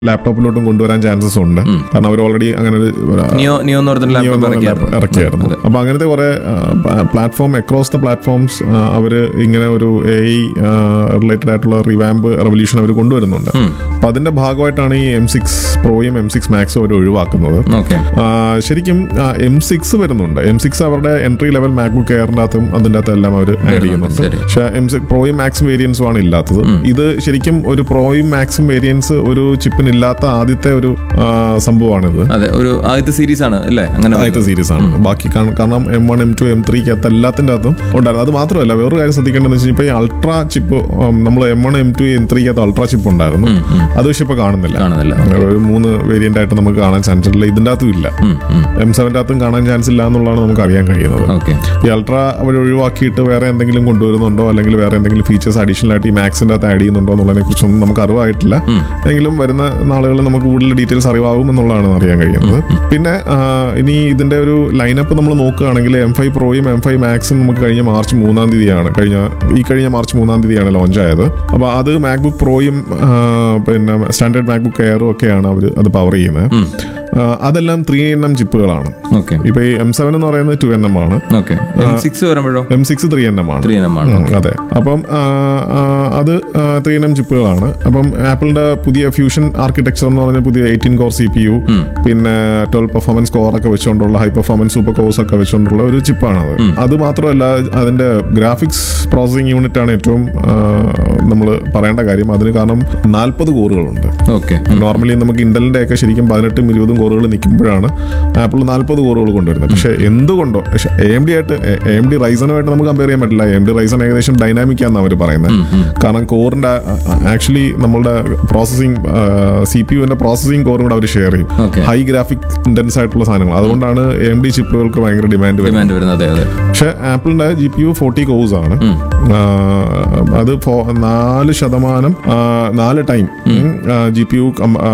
ലാപ്ടോപ്പിലോട്ടും കൊണ്ടുവരാൻ ചാൻസസ് ഉണ്ട് കാരണം അവർ ഓൾറെഡി അങ്ങനെ ഒരു നിയോ നിയോ എന്ന് പറഞ്ഞിട്ട് Neo ലാപ്ടോപ്പ് എന്ന് പറഞ്ഞ ഇറക്കിയായിരുന്നു ഇറക്കിയായിരുന്നു അപ്പൊ അങ്ങനത്തെ കുറെ പ്ലാറ്റ്ഫോം അക്രോസ് ദ പ്ലാറ്റ്ഫോംസ് അവര് ഇങ്ങനെ ഒരു എ ഐ റിലേറ്റഡ് ആയിട്ടുള്ള റിവാമ്പ് റെവല്യൂഷൻ അവർ കൊണ്ടുവരുന്നുണ്ട് അപ്പൊ അതിന്റെ ഭാഗമായിട്ടാണ് ഈ എം സിക്സ് പ്രോയും എം സിക്സ് മാക്സും അവർ ഒഴിവാക്കുന്നത് ഓക്കെ ആ, ശരിക്കും എം സിക്സ് വരുന്നുണ്ട് എം സിക്സ് അവരുടെ എൻട്രി ലെവൽ മാക്ബുക്ക് എയറിന്റെ അകത്തും അതിന്റെ അകത്തും എല്ലാം അവർ ആഡ് ചെയ്യുന്നുണ്ട് ശരി. പക്ഷെ എം സിക്സ് പ്രോയും മാക്സും വേരിയൻസും ആണ് ഇല്ലാത്തത് ഇത് ശരിക്കും ഒരു പ്രോയും മാക്സും വേരിയൻസ് ഒരു ചിപ്പിന് ഇല്ലാത്ത ആദ്യത്തെ ഒരു ആ, സംഭവമാണിത് അതെ ഒരു ആദ്യത്തെ സീരീസ് ആണ് അല്ലേ അങ്ങനെ ആദ്യത്തെ സീരീസ് ആണ് ബാക്കി കാ- കാരണം M one M two M ത്രീക്ക് അകത്ത് എല്ലാത്തിന്റെ അകത്തും ഉണ്ടായിരുന്നു അത് മാത്രമല്ല വേറൊരു കാര്യം ശ്രദ്ധിക്കേണ്ടതെന്ന് വെച്ചാൽ ഇപ്പൊ ഈ അൾട്രാ ചിപ്പ് നമ്മൾ M one M two M ത്രീക്ക് അകത്ത് അൾട്രാ ചിപ്പ് ഉണ്ടായിരുന്നു അത് പക്ഷെ ഇപ്പൊ കാണുന്നില്ല കാണുന്നില്ല ഒരു മൂന്ന് വേരിയന്റ് ആയിട്ട് നമുക്ക് കാണാൻ ചാൻസ് ഇല്ല ഇതിന്റെ അകത്തും ഇല്ല ഉം, ഉം. എം സെവന്റെ അകത്തും കാണാൻ ചാൻസ് ഇല്ല എന്നുള്ളതാണ് നമുക്ക് അറിയാൻ കഴിയുന്നത് ഓക്കെ ഈ അൾട്രാ അവർ ഒഴിവാക്കിയിട്ട് വേറെ എന്തെങ്കിലും കൊണ്ടുവരുന്നുണ്ടോ അല്ലെങ്കിൽ വേറെ എന്തെങ്കിലും ഫീച്ചേഴ്സ് അഡീഷണൽ ആയിട്ട് ഈ മാക്സിന്റെ അകത്ത് ആഡ് ചെയ്യുന്നുണ്ടോ എന്നുള്ളതിനെ കുറിച്ചൊന്നും നമുക്ക് അറിവായിട്ടില്ല എങ്കിലും വരുന്ന നാളുകളിൽ നമുക്ക് കൂടുതൽ ഡീറ്റെയിൽസ് അറിവാകും എന്നുള്ളതാണ് അറിയാൻ കഴിയുന്നത് പിന്നെ ആ, ഇനി ഇതിന്റെ ഒരു ലൈനപ്പ് നമ്മൾ നോക്കുകയാണെങ്കിൽ എം ഫൈവ് പ്രോയും എം ഫൈവ് മാക്സും നമുക്ക് കഴിഞ്ഞ മാർച്ച് മൂന്നാം തീയതിയാണ് കഴിഞ്ഞ ഈ കഴിഞ്ഞ മാർച്ച് മൂന്നാം തീയതിയാണ് ലോഞ്ച് ആയത് അപ്പോൾ അത് മാക്ബുക്ക് പ്രോയും ആ, പിന്നെ സ്റ്റാൻഡേർഡ് മാക്ബുക്ക് എയറും ഒക്കെയാണ് അവർ അത് പവർ ചെയ്യുന്നത് ആ, അതെല്ലാം ത്രീ എൻ എം ചിപ്പുകളാണ് ഓക്കെ ഇപ്പൊ ഈ എം സെവൻ എന്ന് പറയുന്നത് ടു എൻ എം ആണ് ഓക്കെ എം സിക്സ് വരുമ്പോഴോ M six three N M ആണ് ത്രീ എം ആണ് ഉം, അതെ അപ്പം ആ, ആ, അത് ത്രീ എൻ എം ചിപ്പുകളാണ് അപ്പം ആപ്പിളിന്റെ പുതിയ ഫ്യൂഷൻ ആർക്കിടെക്ചർ എന്ന് പറഞ്ഞ പുതിയ eighteen core C P U പിന്നെ ട്വൽവ് പെർഫോമൻസ് കോർ ഒക്കെ വെച്ചുകൊണ്ടുള്ള ഹൈ പെർഫോമൻസ് സൂപ്പർ കോഴ്സ് ഒക്കെ വെച്ചുകൊണ്ടുള്ള ഒരു ചിപ്പാണ് അത് അത് മാത്രമല്ല അതിന്റെ ഗ്രാഫിക്സ് പ്രോസസിംഗ് യൂണിറ്റ് ആണ് ഏറ്റവും നമ്മൾ പറയേണ്ട കാര്യം അതിന് കാരണം നാൽപ്പത് കോറുകളുണ്ട് ഓക്കെ നോർമലി നമുക്ക് ഇന്റലിന്റെ ഒക്കെ ശരിക്കും പതിനെട്ടും ഇരുപതും കോറുകൾ നിൽക്കുമ്പോഴാണ് ആപ്പിൾ നാൽപ്പത് കോറുകൾ കൊണ്ടുവരുന്നത് പക്ഷെ എന്തുകൊണ്ടോ എ എം ഡി ആയിട്ട് എ എം ഡി റൈസനുമായിട്ട് നമുക്ക് കമ്പയർ ചെയ്യാൻ പറ്റില്ല എം ഡി റൈസൺ ഏകദേശം ഡൈനാമിക് ആണെന്ന് അവർ പറയുന്നത് കാരണം കോറിന്റെ ആക്ച്വലി നമ്മളുടെ പ്രോസസിങ് സി പി യുവിന്റെ പ്രോസസിങ് കോറും കൂടെ അവർ ഷെയർ ചെയ്യും Okay. ഹൈ ഗ്രാഫിക് ഇന്റൻസ് ആയിട്ടുള്ള സാധനങ്ങൾ അതുകൊണ്ടാണ് എം ഡി ചിപ്പുകൾക്ക് ഭയങ്കര ഡിമാൻഡ് വരുന്നത് ഡിമാൻഡ് വരുന്നത് അതെ അതെ പക്ഷെ ആപ്പിളിന്റെ G P U forty cores ആണ് ആ, അത് ഫോ- നാല് ശതമാനം ആ, നാല് time G P U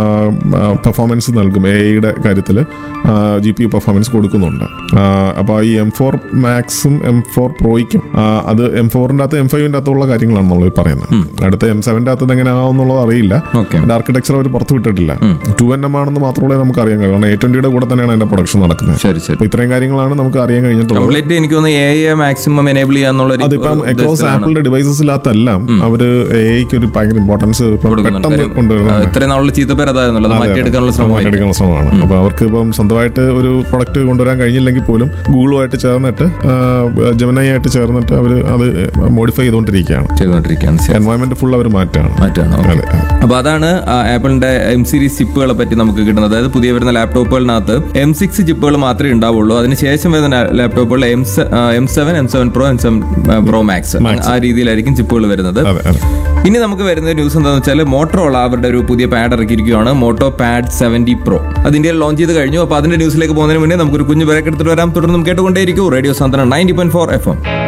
performance നൽകും എ ഐയുടെ കാര്യത്തിൽ ജി പി യു പെർഫോമൻസ് കൊടുക്കുന്നുണ്ട് അപ്പോൾ ഈ എം ഫോർ മാക്സും എം ഫോർ പ്രോയ്ക്കും അത് എം ഫോറിന്റെ അകത്ത് എം ഫൈവിന്റെ അകത്തുള്ള കാര്യങ്ങളാണ് നമ്മൾ പറയുന്നത് അടുത്ത എം സെവന്റെ അകത്ത് എങ്ങനെ ആവുന്നുള്ളത് അറിയില്ല ഓക്കെ അതിന്റെ ആർക്കിടെക്ചർ അവർ പുറത്തു വിട്ടിട്ടില്ല ടു എൻ എം ആണെന്ന് മാത്രമേ നമുക്ക് അറിയാൻ കഴിയൂ കാരണം എ ട്വന്റിയുടെ കൂടെ തന്നെയാണ് അതിന്റെ പ്രൊഡക്ഷൻ നടക്കുന്നത് ശരി ശരി അപ്പൊ ഇത്രയും കാര്യങ്ങളാണ് നമുക്ക് അറിയാൻ കഴിഞ്ഞിട്ടുള്ളത് കംപ്ലീറ്റ് എനിക്ക് തോന്നുന്നു എ മാക്സിമം എനേബിൾ ചെയ്യാന്നുള്ള ഒരു അതിപ്പം അക്രോസ് ഉദ്ദേശത്തിലാണ് ആപ്പിളിന്റെ ഡിവൈസസിലാത്തെല്ലാം അവര് എഐക്ക് ഒരു ഭയങ്കര ഇമ്പോർട്ടൻസ് കൊടുക്കുന്നുണ്ട്. പെട്ടെന്ന് കാര്യം, കൊണ്ടുവരുന്നത് ആ, ഇത്രയും നാളുള്ള ചീത്തപ്പേര് അതായിരുന്നല്ലോ അത് മാറ്റിയെടുക്കാനുള്ള ശ്രമമായി മാറ്റിയെടുക്കാനുള്ള ശ്രമമാണ് അപ്പൊ അവർക്ക് ഇപ്പം സ്വന്തമായിട്ട് ഒരു പ്രൊഡക്റ്റ് കൊണ്ടുവരാൻ കഴിഞ്ഞില്ലെങ്കിൽ പോലും ഗൂഗിളുമായിട്ട് ചേർന്നിട്ട് ജമനായി ആയിട്ട് ചേർന്നിട്ട് അവർ അത് മോഡിഫൈ ചെയ്തുകൊണ്ടിരിക്കുകയാണ് ചെയ്തുകൊണ്ടിരിക്കുകയാണ് ശരി. എൻവയോൺമെന്റ് ഫുൾ അവർ മാറ്റാണ് മാറ്റാണ് ഓക്കെ അതെ അപ്പൊ അതാണ് ആ, ആപ്പിളിന്റെ എം സീരീസ് ചിപ്പുകളെ പറ്റി നമുക്ക് കിട്ടുന്നത് അതായത് പുതിയ വരുന്ന ലാപ്ടോപ്പുകളിനകത്ത് എം സിക്സ് ചിപ്പുകൾ മാത്രമേ ഉണ്ടാവുള്ളൂ അതിനുശേഷം വരുന്ന ലാപ്ടോപ്പുകൾ M M seven M seven pro M seven pro max ആ രീതിയിലായിരിക്കും ചിപ്പുകൾ വരുന്നത് അതെ അതെ ഇനി നമുക്ക് വരുന്ന ന്യൂസ് എന്താണെന്ന് വെച്ചാൽ മോട്ടറോള അവരുടെ ഒരു പുതിയ പാഡ് ഇറക്കിയിരിക്കുകയാണ് മോട്ടോ പാഡ് സെവന്റി പ്രോ അത് ഇന്ത്യയിൽ ലോഞ്ച് ചെയ്ത് കഴിഞ്ഞു അപ്പോൾ അതിന്റെ ന്യൂസിലേക്ക് പോകുന്നതിന് മുന്നേ നമുക്കൊരു കുഞ്ഞു ബ്രേക്ക് എടുത്തിട്ട് വരാം തുടർന്ന് കേട്ടുകൊണ്ടേയിരിക്കും radio Santhwanam ninety point four F M